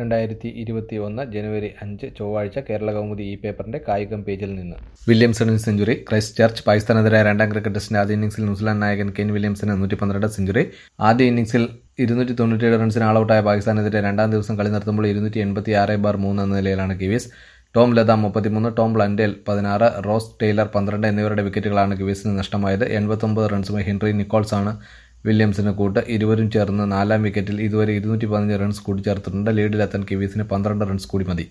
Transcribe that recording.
രണ്ടായിരത്തി ഇരുപത്തി ഒന്ന് ജനുവരി അഞ്ച് ചൊവ്വാഴ്ച കേരള കൗമുദി ഈ പേപ്പറിന്റെ കായികം പേജിൽ നിന്ന് വില്യംസണിന് സെഞ്ചുറി ക്രൈസ്റ്റ് ചർച്ച് പാകിസ്ഥാനെതിരായ രണ്ടാം ക്രിക്കറ്റ് ടെസ്റ്റിന്റെ ആദ്യ ഇന്നിംഗ്സിൽ ന്യൂസിലാൻഡ് നായകൻ കെൻ വില്യംസന് നൂറ്റി പന്ത്രണ്ട് സെഞ്ചുറി ആദ്യ ഇന്നിംഗ്സിൽ ഇരുന്നൂറ്റി തൊണ്ണൂറ്റിയേഴ് റൺസിന് ആളൌട്ടായ പാകിസ്ഥാനെതിരെ രണ്ടാം ദിവസം കളി നിർത്തുമ്പോൾ ഇരുന്നൂറ്റി എൺപത്തി ആറ് ബാർ മൂന്ന് എന്ന നിലയിലാണ് കിവീസ് ടോം ലത മുപ്പത്തിമൂന്ന് ടോം ബ്ലൻഡേൽ പതിനാറ് റോസ് ടെയ്ലർ പന്ത്രണ്ട് എന്നിവരുടെ വിക്കറ്റുകളാണ് കിവീസിന് നഷ്ടമായത് എൺപത്തൊമ്പത് റൺസുമായി ഹെൻറി നിക്കോൾസ് ആണ് വില്യംസിന് കൂട്ട് ഇരുവരും ചേർന്ന് നാലാം വിക്കറ്റിൽ ഇതുവരെ ഇരുന്നൂറ്റി പതിനഞ്ച് റൺസ് കൂടി ചേർത്തിട്ടുണ്ട് ലീഡിലെത്താൻ കിവീസിന് പന്ത്രണ്ട് റൺസ് കൂടി മതി